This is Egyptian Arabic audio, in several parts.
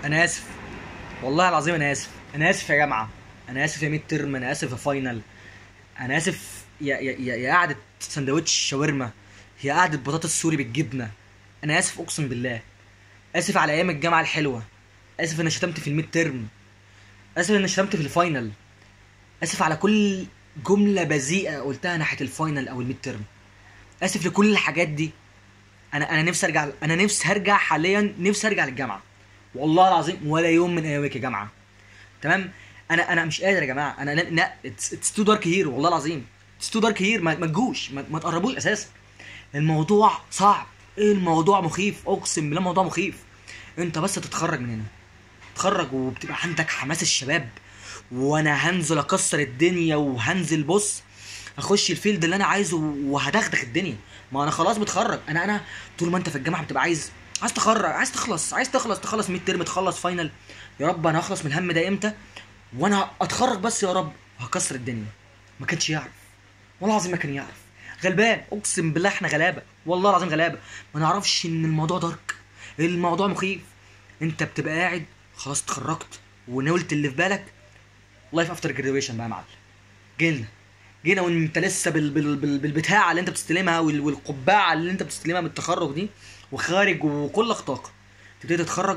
انا اسف والله العظيم انا اسف انا اسف يا جامعه انا اسف يا ميد ترم انا اسف يا فاينل انا اسف يا يا يا, يا قعده سندوتش شاورما يا قعده بطاطس سوري بالجبنه انا اسف اقسم بالله اسف على ايام الجامعه الحلوه اسف اني شتمت في الميد ترم اسف اني شتمت في الفاينل اسف على كل جمله بذيئه قلتها ناحيه الفاينل او الميد ترم اسف لكل الحاجات دي انا انا نفسي ارجع انا نفسي هرجع حاليا نفسي ارجع للجامعه والله العظيم ولا يوم من ايامك يا جامعه تمام انا انا مش قادر يا جماعه انا لا- لا اتس تو دارك هير والله العظيم اتس تو دارك هير ما ما تجوش ما, ما تقربوش اساسا الموضوع صعب الموضوع مخيف اقسم بالله الموضوع مخيف انت بس تتخرج من هنا تتخرج وبتبقى عندك حماس الشباب وانا هنزل اكسر الدنيا وهنزل بص اخش الفيلد اللي انا عايزه وهدغدغ الدنيا ما انا خلاص متخرج انا انا طول ما انت في الجامعه بتبقى عايز عايز تخرج عايز تخلص عايز تخلص تخلص ميد ترم تخلص فاينل يا رب انا هخلص من الهم ده امتى وانا اتخرج بس يا رب وهكسر الدنيا ما كانش يعرف والله العظيم ما كان يعرف غلبان اقسم بالله احنا غلابه والله العظيم غلابه ما نعرفش ان الموضوع دارك الموضوع مخيف انت بتبقى قاعد خلاص اتخرجت ونولت اللي في بالك لايف افتر جراديويشن بقى يا معلم جينا جينا وانت لسه بال بال بال بالبتاعه اللي انت بتستلمها وال- والقبعه اللي انت بتستلمها من التخرج دي وخارج وكلك طاقه تبتدي تتخرج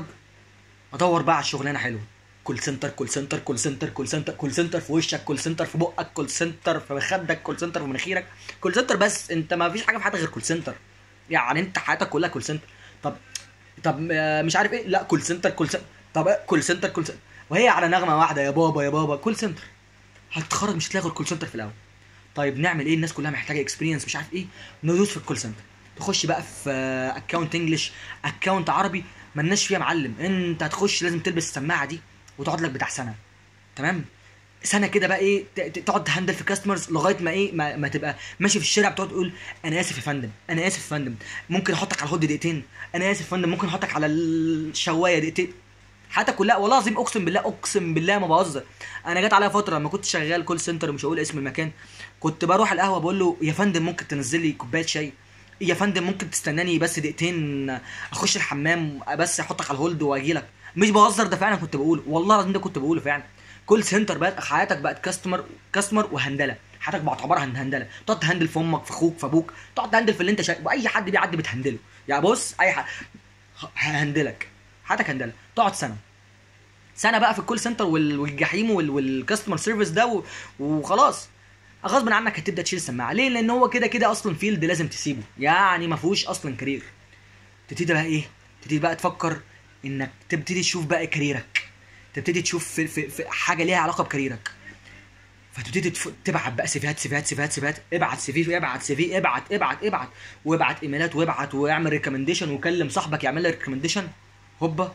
ادور بقى على الشغلانه حلوه كول سنتر كول سنتر كول سنتر كول سنتر كول سنتر في وشك كول سنتر في بقك كول سنتر في خدك كول سنتر في مناخيرك كول سنتر بس انت ما فيش حاجه في حياتك غير كول سنتر يعني انت حياتك كلها كول سنتر طب طب آه، مش عارف ايه لا كول سنتر كول سنتر طب إيه؟ كول سنتر كول سنتر وهي على نغمه واحده يا بابا يا بابا كول سنتر هتتخرج مش هتلاقي غير كول سنتر في الاول طيب نعمل ايه الناس كلها محتاجه اكسبيرينس مش عارف ايه ندوس في الكول سنتر تخش بقى في اكونت انجلش اكونت عربي ملناش فيها معلم انت هتخش لازم تلبس السماعه دي وتقعد لك بتاع سنه تمام سنه كده بقى ايه ت- ت- تقعد تهندل في كاستمرز لغايه ما ايه ما, ما تبقى ماشي في الشارع بتقعد تقول انا اسف يا فندم انا اسف يا فندم ممكن احطك على الهود دقيقتين انا اسف يا فندم ممكن احطك على الشوايه دقيقتين حياتك كلها والله العظيم اقسم بالله اقسم بالله ما بهزر انا جت عليا فتره لما كنت شغال كول سنتر ومش هقول اسم المكان كنت بروح القهوه بقول له يا فندم ممكن تنزل لي كوبايه شاي يا فندم ممكن تستناني بس دقيقتين اخش الحمام بس احطك على الهولد واجي لك مش بهزر ده فعلا كنت بقوله والله العظيم ده كنت بقوله فعلا كول سنتر بقت حياتك بقت كاستمر كاستمر وهندله حياتك بقت عباره عن هندله تقعد تهندل في امك في اخوك في ابوك تقعد تهندل في اللي انت شايفه واي حد بيعدي بتهندله يعني بص اي حد ههندلك حياتك هندله تقعد سنه سنه بقى في الكول سنتر وال- والجحيم وال- والكاستمر سيرفيس ده و- وخلاص غصب عنك هتبدا تشيل السماعه ليه لان هو كده كده اصلا فيلد لازم تسيبه يعني ما فيهوش اصلا كارير تبتدي بقى ايه تبتدي بقى تفكر انك تبتدي تشوف بقى كاريرك تبتدي تشوف في, في, في حاجه ليها علاقه بكاريرك فتبتدي تف... تبعت بقى سيفيهات سيفيهات سيفيهات سيفيهات ابعت سي في ابعت سي في ابعت ابعت ابعت وابعت ايميلات وابعت واعمل ريكومنديشن وكلم صاحبك يعمل لك ريكومنديشن هوبا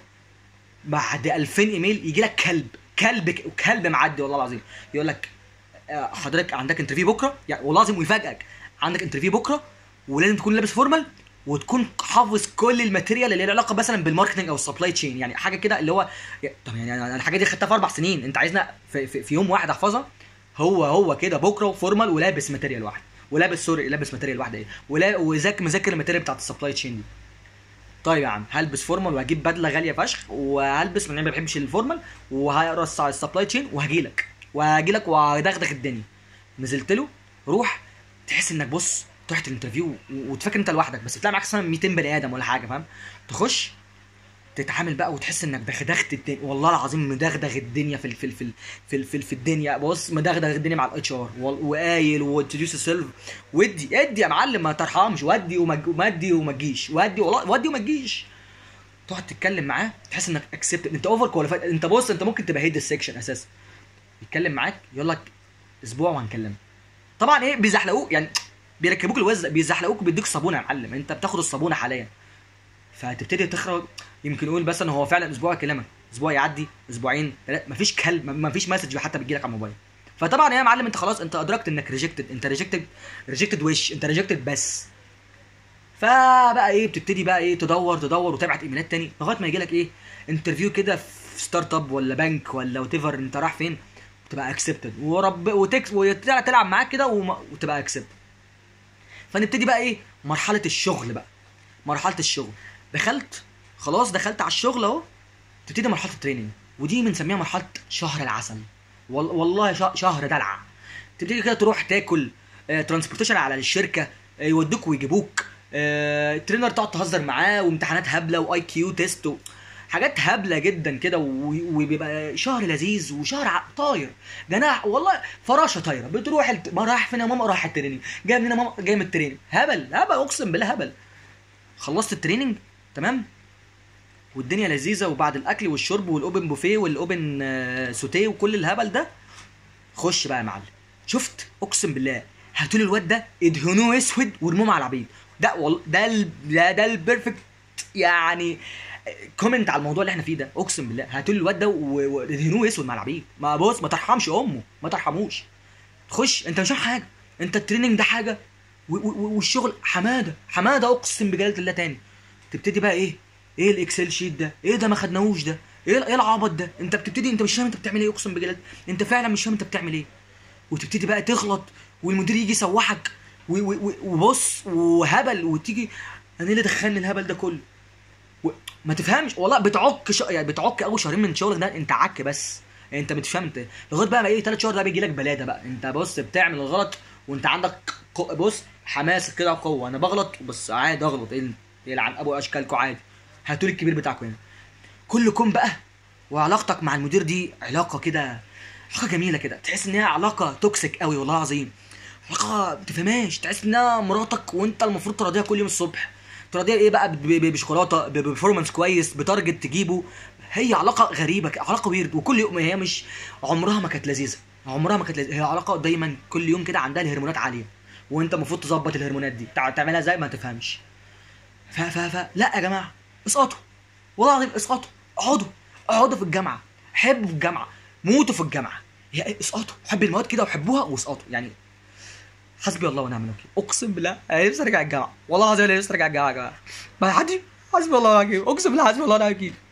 بعد 2000 ايميل يجي لك كلب كلب كلب معدي والله العظيم يقول لك آه، حضرتك عندك انترفيو بكره يعني والله العظيم ويفاجئك عندك انترفيو بكره ولازم تكون لابس فورمال وتكون حافظ كل الماتيريال اللي لها علاقه مثلا بالماركتنج او السبلاي تشين يعني حاجه كده اللي هو يا- طب يعني أنا الحاجه دي خدتها في اربع سنين انت عايزنا في, في, في يوم واحد احفظها هو هو كده بكره فورمال ولابس ماتيريال واحد ولابس سوري لابس ماتيريال واحده ايه ولا وذاك مذاكر الماتيريال بتاعت السبلاي تشين دي طيب يا عم هلبس فورمال وهجيب بدله غاليه فشخ وهلبس من ما بحبش الفورمال وهقرا على السبلاي تشين وهجيلك وهجيلك وهدغدغ الدنيا نزلت له روح تحس انك بص رحت الانترفيو و- وتفكر انت لوحدك بس تلاقي معاك مثلا 200 بني ادم ولا حاجه فاهم تخش تتعامل بقى وتحس انك دغدغت الدنيا والله العظيم مدغدغ الدنيا في ال في ال في ال في, ال في, ال في الدنيا بص مدغدغ الدنيا مع الاتش ار وقايل وانتروديوس سيلف ودي ادي يا معلم ما ترحمش ودي وما ودي وما تجيش ودي والله ودي وما تجيش تقعد تتكلم معاه تحس انك اكسبت انت اوفر كواليفايد انت بص انت ممكن تبقى هيد السكشن اساسا يتكلم معاك يقول لك اسبوع وهنكلمك طبعا ايه بيزحلقوك يعني بيركبوك الوز بيزحلقوك وبيديك صابونه يا معلم انت بتاخد الصابونه حاليا فهتبتدي تخرج يمكن يقول بس هو فعلا اسبوع يكلمك اسبوع يعدي اسبوعين ثلاثة مفيش كلب مفيش مسج حتى بتجيلك على الموبايل فطبعا يا معلم انت خلاص انت ادركت انك ريجكتد انت ريجكتد ريجكتد وش انت ريجكتد بس فبقى ايه بتبتدي بقى ايه تدور تدور وتبعت ايميلات تاني لغايه ما يجيلك ايه انترفيو كده في ستارت اب ولا بنك ولا وات ايفر انت رايح فين تبقى اكسبتد ورب وتكس وتلعب تلعب معاك كده وما- وتبقى اكسبتد فنبتدي بقى ايه مرحله الشغل بقى مرحله الشغل دخلت خلاص دخلت على الشغل اهو تبتدي مرحله التريننج ودي بنسميها مرحله شهر العسل وال- والله ش- شهر دلع تبتدي كده تروح تاكل آه، ترانسبورتيشن على الشركه آه، يودوك ويجيبوك آه، الترينر تقعد تهزر معاه وامتحانات هبله واي كيو تيست و... حاجات هبله جدا كده و- وبيبقى شهر لذيذ وشهر ع- طاير ده انا والله فراشه طايره بتروح الت... ما رايح فين يا ماما رايح التريننج جاي منين يا ماما جاي من التريننج هبل هبل اقسم بالله هبل خلصت التريننج تمام والدنيا لذيذه وبعد الاكل والشرب والاوبن بوفيه والاوبن آه، سوتيه وكل الهبل ده خش بقى يا معلم شفت اقسم بالله هاتوا لي الواد ده ادهنوه اسود وارموه على العبيد ده والله ده ال... ده, ده البيرفكت يعني كومنت على الموضوع اللي احنا فيه ده اقسم بالله هاتوا لي الواد ده و- وادهنوه اسود مع العبيد ما بص ما ترحمش امه ما ترحموش خش انت مش فاهم حاجه انت التريننج ده حاجه و- و- والشغل حماده حماده اقسم بجلاله الله تاني تبتدي بقى ايه ايه الاكسل شيت ده ايه ده ما خدناهوش ده ايه ايه العبط ده انت بتبتدي انت مش فاهم انت بتعمل ايه اقسم بجلاله انت فعلا مش فاهم انت بتعمل ايه وتبتدي بقى تغلط والمدير يجي يسوحك و- و- و- وبص وهبل وتيجي انا ايه اللي دخلني الهبل ده كله و... ما تفهمش والله بتعك ش... يعني بتعك اول شهرين من شغلك ده انت عك بس انت مش فاهم انت لغايه بقى ما ايه ثلاث شهور ده بيجي لك بلاده بقى انت بص بتعمل الغلط وانت عندك ق- بص حماس كده وقوه انا بغلط بس عادي اغلط ايه يلعن ابو اشكالكم عادي هاتوا لي الكبير بتاعكم هنا كلكم بقى وعلاقتك مع المدير دي علاقه كده علاقه جميله كده تحس ان هي علاقه توكسيك قوي والله العظيم علاقه ما تفهمهاش تحس انها مراتك وانت المفروض تراضيها كل يوم الصبح تراضيها ايه بقى ب- ب- بشوكولاته ب- ببرفورمانس كويس بتارجت تجيبه هي علاقه غريبه ك- علاقه ويرد وكل يوم هي مش عمرها ما كانت لذيذه عمرها ما كانت لذيذة. هي علاقه دايما كل يوم كده عندها الهرمونات عاليه وانت المفروض تظبط الهرمونات دي تع- تعملها ازاي ما تفهمش ف ف ف لا يا جماعه اسقطوا والله العظيم اسقطوا اقعدوا اقعدوا في الجامعه حبوا في الجامعه موتوا في الجامعه يا إيه، اسقطوا حب المواد كده وحبوها واسقطوا يعني حسبي الله ونعم الوكيل اقسم بالله انا نفسي ارجع الجامعه والله العظيم انا نفسي ارجع الجامعه يا جماعه ما حد حسبي الله ونعم الوكيل اقسم بالله حسبي الله ونعم الوكيل